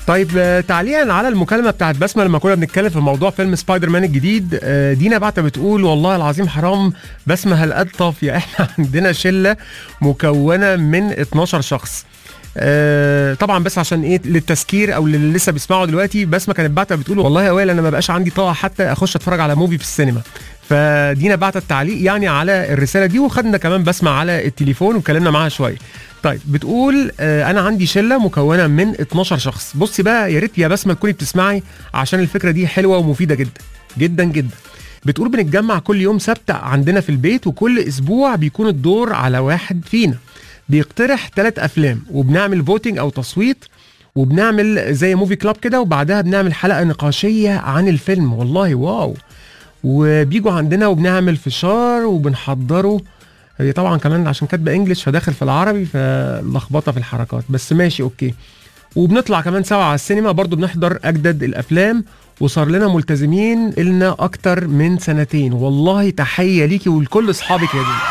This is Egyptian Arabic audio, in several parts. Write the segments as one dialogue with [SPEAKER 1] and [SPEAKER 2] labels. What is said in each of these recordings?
[SPEAKER 1] طيب آه، تعليقا على المكالمه بتاعت بسمه لما كنا بنتكلم في موضوع فيلم سبايدر مان الجديد آه، دينا بعتة بتقول والله العظيم حرام بسمه هالقطف يا احنا عندنا شله مكونه من 12 شخص آه طبعا بس عشان ايه للتذكير او اللي لسه بيسمعوا دلوقتي بسمه كانت بعتة بتقول والله يا وائل انا ما بقاش عندي طاقه حتى اخش اتفرج على موفي في السينما فدينا بعتت التعليق يعني على الرساله دي وخدنا كمان بسمه على التليفون واتكلمنا معاها شويه طيب بتقول آه انا عندي شله مكونه من 12 شخص بصي بقى يا ريت يا بسمه تكوني بتسمعي عشان الفكره دي حلوه ومفيده جدا جدا جدا بتقول بنتجمع كل يوم سبت عندنا في البيت وكل اسبوع بيكون الدور على واحد فينا بيقترح ثلاث افلام وبنعمل فوتنج او تصويت وبنعمل زي موفي كلاب كده وبعدها بنعمل حلقه نقاشيه عن الفيلم والله واو وبيجوا عندنا وبنعمل فشار وبنحضره هي طبعا كمان عشان كاتبه انجلش فداخل في العربي فلخبطه في الحركات بس ماشي اوكي وبنطلع كمان سوا على السينما برضو بنحضر اجدد الافلام وصار لنا ملتزمين لنا اكتر من سنتين والله تحيه ليكي ولكل اصحابك يا دينا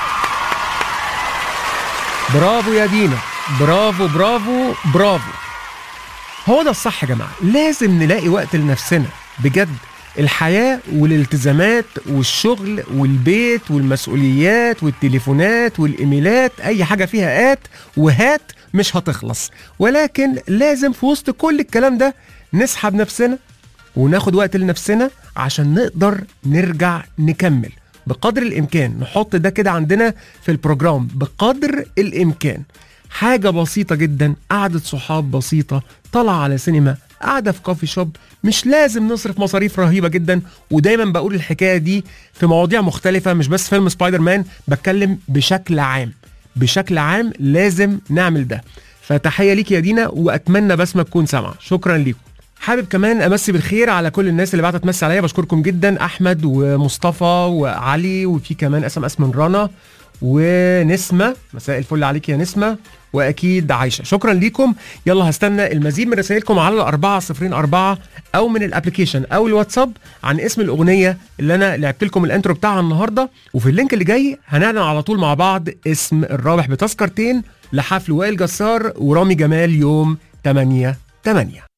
[SPEAKER 1] برافو يا دينا برافو برافو برافو هو ده الصح يا جماعه لازم نلاقي وقت لنفسنا بجد الحياة والالتزامات والشغل والبيت والمسؤوليات والتليفونات والإيميلات أي حاجة فيها آت وهات مش هتخلص ولكن لازم في وسط كل الكلام ده نسحب نفسنا وناخد وقت لنفسنا عشان نقدر نرجع نكمل بقدر الإمكان نحط ده كده عندنا في البروجرام بقدر الإمكان حاجة بسيطة جدا قعدة صحاب بسيطة طلع على سينما قاعده في كوفي شوب مش لازم نصرف مصاريف رهيبه جدا ودايما بقول الحكايه دي في مواضيع مختلفه مش بس فيلم سبايدر مان بتكلم بشكل عام بشكل عام لازم نعمل ده فتحيه ليك يا دينا واتمنى بسمه تكون سامعه شكرا ليكم حابب كمان امسي بالخير على كل الناس اللي بعتت تمسي عليا بشكركم جدا احمد ومصطفى وعلي وفي كمان اس ام اس من رنا ونسمه مساء الفل عليك يا نسمه واكيد عايشه شكرا ليكم يلا هستنى المزيد من رسائلكم على الأربعة صفرين أربعة أو من الابلكيشن أو الواتساب عن اسم الأغنية اللي أنا لعبت لكم الانترو بتاعها النهاردة وفي اللينك اللي جاي هنعلن على طول مع بعض اسم الرابح بتذكرتين لحفل وائل جسار ورامي جمال يوم 8 8